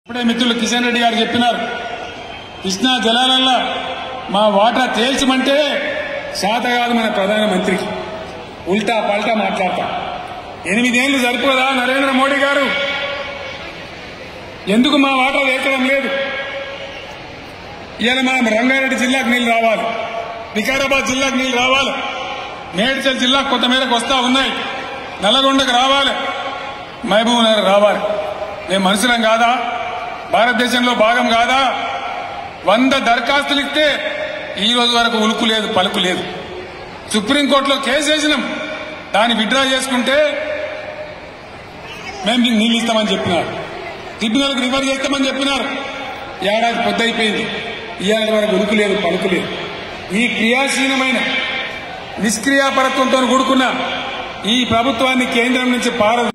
ఇప్పుడే మిత్రులు కిషన్ రెడ్డి గారు చెప్పినారు కృష్ణా జలాలల్లో మా వాటా తేల్చమంటే శాత కాదు మన ప్రధానమంత్రికి ఉల్టా పల్టా మాట్లాడతా ఎనిమిదేళ్లు సరిపోదా నరేంద్ర మోడీ గారు ఎందుకు మా వాటా తేల్చడం లేదు ఇవాళ మనం రంగారెడ్డి జిల్లాకు నీళ్లు రావాలి వికారాబాద్ జిల్లాకు నీళ్లు రావాలి మేడ్చల్ జిల్లా కొంత మేరకు వస్తా ఉన్నాయి నల్లగొండకు రావాలి మహబూబ్ నగర్ రావాలి మేము మనుషులం కాదా భారతదేశంలో భాగం కాదా వంద దరఖాస్తులు ఇస్తే ఈ రోజు వరకు ఉలుకు లేదు పలుకు లేదు సుప్రీంకోర్టులో కేసు వేసినాం దాన్ని విత్డ్రా చేసుకుంటే మేము మీకు నీళ్ళు ఇస్తామని చెప్పినారు ట్రిబ్యునల్కి రిఫర్ చేస్తామని చెప్పినారు ఏడాది పొద్దయిపోయింది ఇవాళ వరకు ఉలుకు లేదు పలుకు లేదు ఈ క్రియాశీలమైన నిష్క్రియాపరత్వంతో కూడుకున్న ఈ ప్రభుత్వాన్ని కేంద్రం నుంచి పార